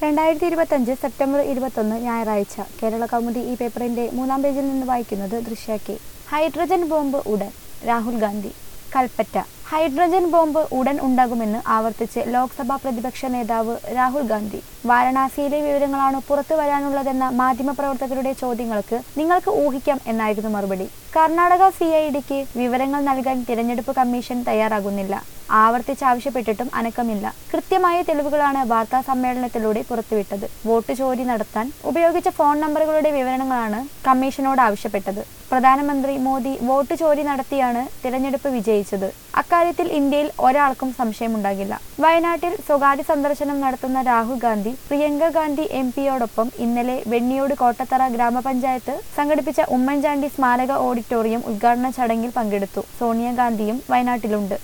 രണ്ടായിരത്തി ഇരുപത്തഞ്ച് സെപ്റ്റംബർ ഇരുപത്തൊന്ന് ഞായറാഴ്ച കേരള കൗമുദി ഈ പേപ്പറിന്റെ മൂന്നാം പേജിൽ നിന്ന് വായിക്കുന്നത് ദൃശ്യ കെ ഹൈഡ്രജൻ ബോംബ് ഉടൻ രാഹുൽ ഗാന്ധി കൽപ്പറ്റ ഹൈഡ്രജൻ ബോംബ് ഉടൻ ഉണ്ടാകുമെന്ന് ആവർത്തിച്ച് ലോക്സഭാ പ്രതിപക്ഷ നേതാവ് രാഹുൽ ഗാന്ധി വാരണാസിയിലെ വിവരങ്ങളാണ് പുറത്തു വരാനുള്ളതെന്ന മാധ്യമപ്രവർത്തകരുടെ ചോദ്യങ്ങൾക്ക് നിങ്ങൾക്ക് ഊഹിക്കാം എന്നായിരുന്നു മറുപടി കർണാടക സി ഐ ഡിക്ക് വിവരങ്ങൾ നൽകാൻ തിരഞ്ഞെടുപ്പ് കമ്മീഷൻ തയ്യാറാകുന്നില്ല ആവർത്തിച്ചാവശ്യപ്പെട്ടിട്ടും അനക്കമില്ല കൃത്യമായ തെളിവുകളാണ് വാർത്താ സമ്മേളനത്തിലൂടെ പുറത്തുവിട്ടത് വോട്ട് ചോരി നടത്താൻ ഉപയോഗിച്ച ഫോൺ നമ്പറുകളുടെ വിവരണങ്ങളാണ് കമ്മീഷനോട് ആവശ്യപ്പെട്ടത് പ്രധാനമന്ത്രി മോദി വോട്ട് ചോരി നടത്തിയാണ് തിരഞ്ഞെടുപ്പ് വിജയിച്ചത് അക്കാര്യത്തിൽ ഇന്ത്യയിൽ ഒരാൾക്കും സംശയമുണ്ടാകില്ല വയനാട്ടിൽ സ്വകാര്യ സന്ദർശനം നടത്തുന്ന രാഹുൽ ഗാന്ധി പ്രിയങ്ക ഗാന്ധി എം പിയോടൊപ്പം ഇന്നലെ വെണ്ണിയോട് കോട്ടത്തറ ഗ്രാമപഞ്ചായത്ത് സംഘടിപ്പിച്ച ഉമ്മൻചാണ്ടി സ്മാരക ഓഡിറ്റോറിയം ഉദ്ഘാടന ചടങ്ങിൽ പങ്കെടുത്തു സോണിയാഗാന്ധിയും വയനാട്ടിലുണ്ട്